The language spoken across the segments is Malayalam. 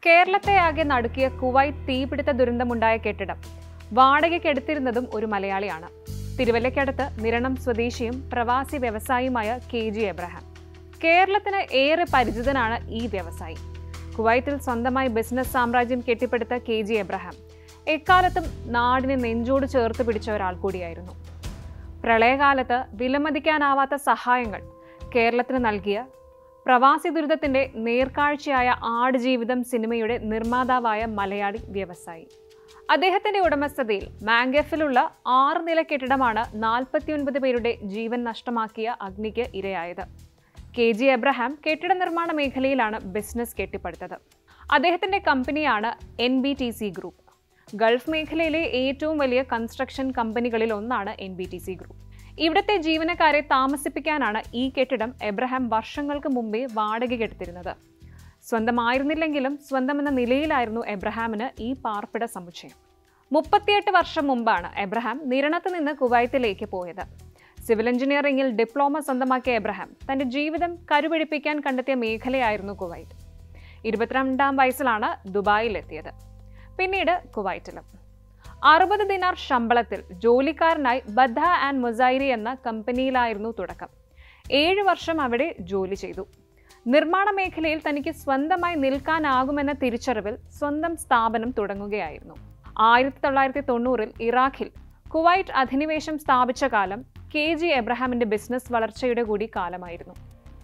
കേരളത്തെ ആകെ നടുക്കിയ കുവൈറ്റ് തീപിടുത്ത ദുരന്തമുണ്ടായ കെട്ടിടം വാടകയ്ക്കെടുത്തിരുന്നതും ഒരു മലയാളിയാണ് തിരുവല്ലയ്ക്കടുത്ത് നിരണം സ്വദേശിയും പ്രവാസി വ്യവസായിയുമായ കെ ജി എബ്രഹാം കേരളത്തിന് ഏറെ പരിചിതനാണ് ഈ വ്യവസായി കുവൈത്തിൽ സ്വന്തമായി ബിസിനസ് സാമ്രാജ്യം കെട്ടിപ്പടുത്ത കെ ജി എബ്രഹാം എക്കാലത്തും നാടിനെ നെഞ്ചോട് ചേർത്ത് പിടിച്ച ഒരാൾ കൂടിയായിരുന്നു പ്രളയകാലത്ത് വിലമതിക്കാനാവാത്ത സഹായങ്ങൾ കേരളത്തിന് നൽകിയ പ്രവാസി ദുരിതത്തിന്റെ നേർക്കാഴ്ചയായ ആടുജീവിതം സിനിമയുടെ നിർമ്മാതാവായ മലയാളി വ്യവസായി അദ്ദേഹത്തിന്റെ ഉടമസ്ഥതയിൽ മാംഗഫിലുള്ള ആറ് നില കെട്ടിടമാണ് നാൽപ്പത്തിയൊൻപത് പേരുടെ ജീവൻ നഷ്ടമാക്കിയ അഗ്നിക്ക് ഇരയായത് കെ ജി എബ്രഹാം കെട്ടിട നിർമ്മാണ മേഖലയിലാണ് ബിസിനസ് കെട്ടിപ്പടുത്തത് അദ്ദേഹത്തിന്റെ കമ്പനിയാണ് N B T C group Gulf മേഖലയിലെ ഏറ്റവും വലിയ കൺസ്ട്രക്ഷൻ കമ്പനികളിൽ ഒന്നാണ് N B T C group ഇവിടുത്തെ ജീവനക്കാരെ താമസിപ്പിക്കാനാണ് ഈ കെട്ടിടം എബ്രഹാം വർഷങ്ങൾക്ക് മുമ്പേ വാടകയ്ക്കെടുത്തിരുന്നത് സ്വന്തമായിരുന്നില്ലെങ്കിലും സ്വന്തമെന്ന നിലയിലായിരുന്നു എബ്രഹാമിന് ഈ പാർപ്പിട സമുച്ചയം മുപ്പത്തിയെട്ട് വർഷം മുമ്പാണ് എബ്രഹാം നിരണത്ത് നിന്ന് കുവൈത്തിലേക്ക് പോയത് സിവിൽ എഞ്ചിനീയറിംഗിൽ ഡിപ്ലോമ സ്വന്തമാക്കിയ എബ്രഹാം തന്റെ ജീവിതം കരുപിടിപ്പിക്കാൻ കണ്ടെത്തിയ മേഖലയായിരുന്നു കുവൈറ്റ് ഇരുപത്തിരണ്ടാം വയസ്സിലാണ് ദുബായിലെത്തിയത് പിന്നീട് കുവൈറ്റിലും അറുപത് ദിനാർ ശമ്പളത്തിൽ ജോലിക്കാരനായി ബദ്ധ ആൻഡ് മൊസൈരി എന്ന കമ്പനിയിലായിരുന്നു തുടക്കം ഏഴ് വർഷം അവിടെ ജോലി ചെയ്തു നിർമ്മാണ മേഖലയിൽ തനിക്ക് സ്വന്തമായി നിൽക്കാനാകുമെന്ന തിരിച്ചറിവിൽ സ്വന്തം സ്ഥാപനം തുടങ്ങുകയായിരുന്നു ആയിരത്തി തൊള്ളായിരത്തി തൊണ്ണൂറിൽ ഇറാഖിൽ കുവൈറ്റ് അധിനിവേശം സ്ഥാപിച്ച കാലം കെ ജി എബ്രഹാമിന്റെ ബിസിനസ് വളർച്ചയുടെ കൂടി കാലമായിരുന്നു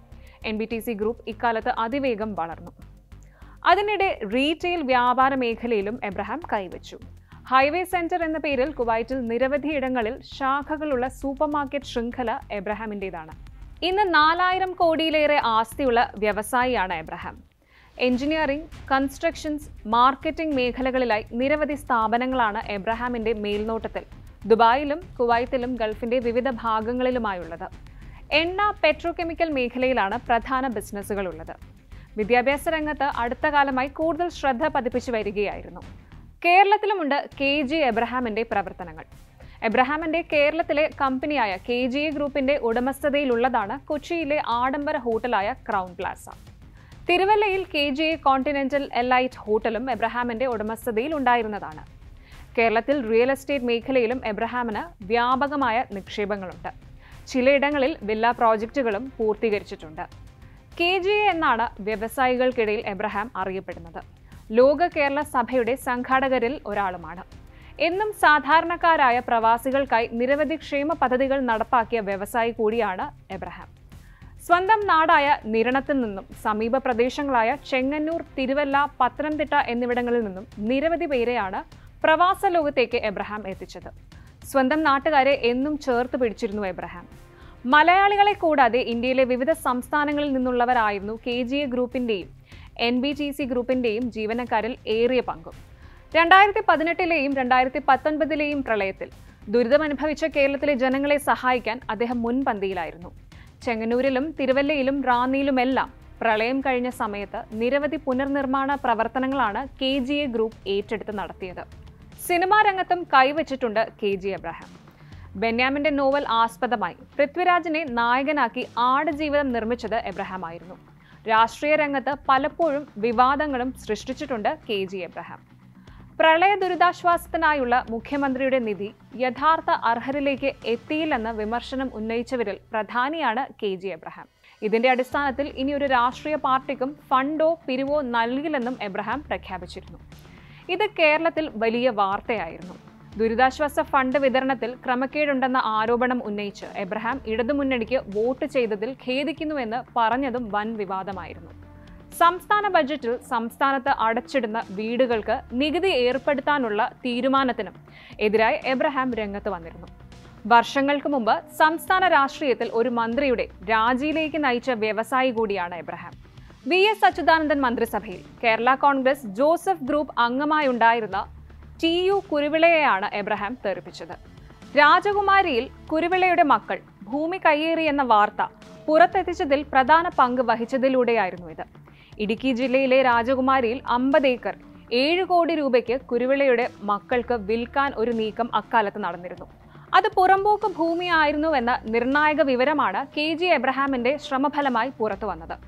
N B T C group ഇക്കാലത്ത് അതിവേഗം വളർന്നു അതിനിടെ റീറ്റെയിൽ വ്യാപാര മേഖലയിലും എബ്രഹാം കൈവച്ചു ഹൈവേ സെന്റർ എന്ന പേരിൽ കുവൈറ്റിൽ നിരവധി ഇടങ്ങളിൽ ശാഖകളുള്ള സൂപ്പർ മാർക്കറ്റ് ശൃംഖല എബ്രഹാമിൻ്റെതാണ് ഇന്ന് നാലായിരം കോടിയിലേറെ ആസ്തിയുള്ള വ്യവസായിയാണ് എബ്രഹാം എഞ്ചിനീയറിംഗ് കൺസ്ട്രക്ഷൻസ് മാർക്കറ്റിംഗ് മേഖലകളിലായി നിരവധി സ്ഥാപനങ്ങളാണ് എബ്രഹാമിന്റെ മേൽനോട്ടത്തിൽ ദുബായിലും കുവൈത്തിലും ഗൾഫിന്റെ വിവിധ ഭാഗങ്ങളിലുമായുള്ളത് എണ്ണ പെട്രോകെമിക്കൽ മേഖലയിലാണ് പ്രധാന ബിസിനസ്സുകളുള്ളത് വിദ്യാഭ്യാസ രംഗത്ത് അടുത്ത കാലമായി കൂടുതൽ ശ്രദ്ധ പതിപ്പിച്ചു വരികയായിരുന്നു കേരളത്തിലുമുണ്ട് കെ ജി എബ്രഹാമിന്റെ പ്രവർത്തനങ്ങൾ എബ്രഹാമിന്റെ കേരളത്തിലെ കമ്പനിയായ കെ ജി എ ഗ്രൂപ്പിന്റെ ഉടമസ്ഥതയിലുള്ളതാണ് കൊച്ചിയിലെ ആഡംബര ഹോട്ടലായ ക്രൗൺ പ്ലാസ തിരുവല്ലയിൽ K G A continental elite ഹോട്ടലും എബ്രഹാമിന്റെ ഉടമസ്ഥതയിൽ ഉണ്ടായിരുന്നതാണ് കേരളത്തിൽ റിയൽ എസ്റ്റേറ്റ് മേഖലയിലും എബ്രഹാമിന് വ്യാപകമായ നിക്ഷേപങ്ങളുണ്ട് ചിലയിടങ്ങളിൽ വില്ല പ്രോജക്റ്റുകളും പൂർത്തീകരിച്ചിട്ടുണ്ട് കെ ജി എ എന്നാണ് വ്യവസായികൾക്കിടയിൽ എബ്രഹാം അറിയപ്പെടുന്നത് ലോക കേരള സഭയുടെ സംഘാടകരിൽ ഒരാളുമാണ് എന്നും സാധാരണക്കാരായ പ്രവാസികൾക്കായി നിരവധി ക്ഷേമ പദ്ധതികൾ നടപ്പാക്കിയ വ്യവസായി കൂടിയാണ് എബ്രഹാം സ്വന്തം നാടായ നിരണത്തിൽ നിന്നും സമീപ പ്രദേശങ്ങളായ ചെങ്ങന്നൂർ തിരുവല്ല പത്തനംതിട്ട എന്നിവിടങ്ങളിൽ നിന്നും നിരവധി പേരെയാണ് പ്രവാസ ലോകത്തേക്ക് എബ്രഹാം എത്തിച്ചത് സ്വന്തം നാട്ടുകാരെ എന്നും ചേർത്ത് പിടിച്ചിരുന്നു എബ്രഹാം മലയാളികളെ കൂടാതെ ഇന്ത്യയിലെ വിവിധ സംസ്ഥാനങ്ങളിൽ നിന്നുള്ളവരായിരുന്നു കെ ജി എ ഗ്രൂപ്പിന്റെയും എൻ ബി ടി സി ഗ്രൂപ്പിന്റെയും ജീവനക്കാരിൽ ഏറിയ പങ്കും രണ്ടായിരത്തി പതിനെട്ടിലെയും രണ്ടായിരത്തി പത്തൊൻപതിലെയും പ്രളയത്തിൽ ദുരിതമനുഭവിച്ച കേരളത്തിലെ ജനങ്ങളെ സഹായിക്കാൻ അദ്ദേഹം മുൻപന്തിയിലായിരുന്നു ചെങ്ങന്നൂരിലും തിരുവല്ലയിലും റാന്നിയിലുമെല്ലാം പ്രളയം കഴിഞ്ഞ സമയത്ത് നിരവധി പുനർനിർമ്മാണ പ്രവർത്തനങ്ങളാണ് കെ ജി എ ഗ്രൂപ്പ് ഏറ്റെടുത്ത് നടത്തിയത് സിനിമാ രംഗത്തും കൈവച്ചിട്ടുണ്ട് കെ ജി എബ്രഹാം ബെന്യാമിന്റെ നോവൽ ആസ്പദമായി പൃഥ്വിരാജിനെ നായകനാക്കി ആടുജീവിതം നിർമ്മിച്ചത് എബ്രഹാം ആയിരുന്നു രാഷ്ട്രീയ രംഗത്ത് പലപ്പോഴും വിവാദങ്ങളും സൃഷ്ടിച്ചിട്ടുണ്ട് കെ ജി എബ്രഹാം പ്രളയ ദുരിതാശ്വാസത്തിനായുള്ള മുഖ്യമന്ത്രിയുടെ നിധി യഥാർത്ഥ അർഹരിലേക്ക് എത്തിയില്ലെന്ന് വിമർശനം ഉന്നയിച്ചവരിൽ പ്രധാനിയാണ് കെ ജി എബ്രഹാം ഇതിന്റെ അടിസ്ഥാനത്തിൽ ഇനി ഒരു രാഷ്ട്രീയ പാർട്ടിക്കും ഫണ്ടോ പിരിവോ നൽകില്ലെന്നും എബ്രഹാം പ്രഖ്യാപിച്ചിരുന്നു ഇത് കേരളത്തിൽ വലിയ വാർത്തയായിരുന്നു ദുരിതാശ്വാസ ഫണ്ട് വിതരണത്തിൽ ക്രമക്കേടുണ്ടെന്ന ആരോപണം ഉന്നയിച്ച് എബ്രഹാം ഇടതുമുന്നണിക്ക് വോട്ട് ചെയ്തതിൽ ഖേദിക്കുന്നുവെന്ന് പറഞ്ഞതും വൻ വിവാദമായിരുന്നു സംസ്ഥാന ബജറ്റിൽ സംസ്ഥാനത്ത് അടച്ചിടുന്ന വീടുകൾക്ക് നികുതി ഏർപ്പെടുത്താനുള്ള തീരുമാനത്തിനും എതിരായി എബ്രഹാം രംഗത്ത് വന്നിരുന്നു വർഷങ്ങൾക്ക് മുമ്പ് സംസ്ഥാന രാഷ്ട്രീയത്തിൽ ഒരു മന്ത്രിയുടെ രാജിയിലേക്ക് നയിച്ച വ്യവസായി കൂടിയാണ് എബ്രഹാം വി എസ് അച്യുതാനന്ദൻ മന്ത്രിസഭയിൽ കേരള കോൺഗ്രസ് ജോസഫ് ഗ്രൂപ്പ് അംഗമായുണ്ടായിരുന്ന ടി യു കുരുവിളയെയാണ് എബ്രഹാം തെറിപ്പിച്ചത് രാജകുമാരിയിൽ കുരുവിളയുടെ മക്കൾ ഭൂമി കയ്യേറി എന്ന വാർത്ത പുറത്തെത്തിച്ചതിൽ പ്രധാന പങ്ക് വഹിച്ചതിലൂടെയായിരുന്നു ഇത് ഇടുക്കി ജില്ലയിലെ രാജകുമാരിയിൽ അമ്പത് ഏക്കർ ഏഴ് കോടി രൂപയ്ക്ക് കുരുവിളയുടെ മക്കൾക്ക് വിൽക്കാൻ ഒരു നീക്കം അക്കാലത്ത് നടന്നിരുന്നു അത് പുറമ്പോക്ക് ഭൂമിയായിരുന്നുവെന്ന നിർണായക വിവരമാണ് കെ ജി എബ്രഹാമിന്റെ ശ്രമഫലമായി പുറത്തു വന്നത്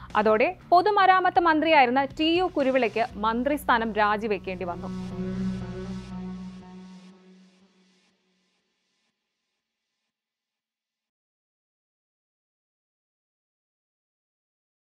അതോടെ പൊതുമരാമത്ത് മന്ത്രിയായിരുന്ന ടി യു കുരുവിളയ്ക്ക് മന്ത്രിസ്ഥാനം രാജിവെക്കേണ്ടി വന്നു